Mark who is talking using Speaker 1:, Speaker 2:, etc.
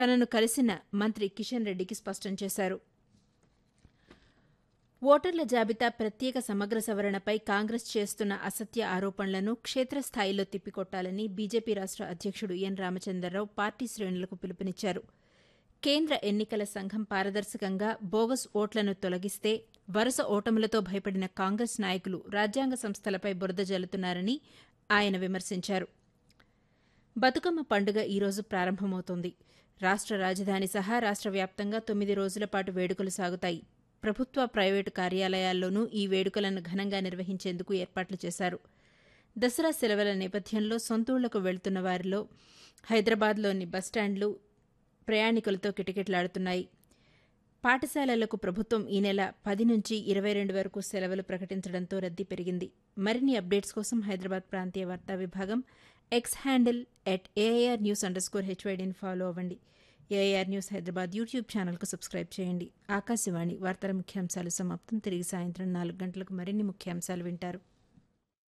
Speaker 1: తనను కలిసిన మంత్రి కిషన్ రెడ్డికి స్పష్టం చేశారు ఓటర్ల జాబితా ప్రత్యేక సమగ్ర సవరణపై కాంగ్రెస్ చేస్తున్న అసత్య ఆరోపణలను క్షేత్రస్థాయిలో తిప్పికొట్టాలని బీజేపీ రాష్ట అధ్యక్షుడు ఎన్ రామచంద్రరావు పార్టీ శ్రేణులకు పిలుపునిచ్చారు కేంద్ర ఎన్నికల సంఘం పారదర్శకంగా బోగస్ ఓట్లను తొలగిస్తే వరుస ఓటములతో భయపడిన కాంగ్రెస్ నాయకులు రాజ్యాంగ సంస్థలపై బురద జల్లుతున్నారని ఆయన విమర్శించారు బతుకమ్మ పండుగ ఈరోజు ప్రారంభమవుతోంది రాష్ట్ర రాజధాని సహా రాష్ట్ర వ్యాప్తంగా తొమ్మిది రోజుల పాటు వేడుకలు సాగుతాయి ప్రభుత్వ ప్రైవేటు కార్యాలయాల్లోనూ ఈ వేడుకలను ఘనంగా నిర్వహించేందుకు ఏర్పాట్లు చేశారు దసరా సెలవుల నేపథ్యంలో సొంతూళ్లకు వెళ్తున్న వారిలో హైదరాబాద్లోని బస్టాండ్లు ప్రయాణికులతో కిటకిటలాడుతున్నాయి పాఠశాలలకు ప్రభుత్వం ఈ నెల పది నుంచి ఇరవై రెండు వరకు సెలవులు ప్రకటించడంతో రద్దీ పెరిగింది మరిన్ని అప్డేట్స్ కోసం హైదరాబాద్ ప్రాంతీయ వార్తా విభాగం X handle at AIR news underscore హెచ్వైడీని ఫాలో అవ్వండి ఏఐఆర్ న్యూస్ హైదరాబాద్ యూట్యూబ్ ఛానల్కు సబ్స్క్రైబ్ చేయండి ఆకాశవాణి వార్తల ముఖ్యాంశాలు సమాప్తం తిరిగి సాయంత్రం నాలుగు గంటలకు మరిన్ని ముఖ్యాంశాలు వింటారు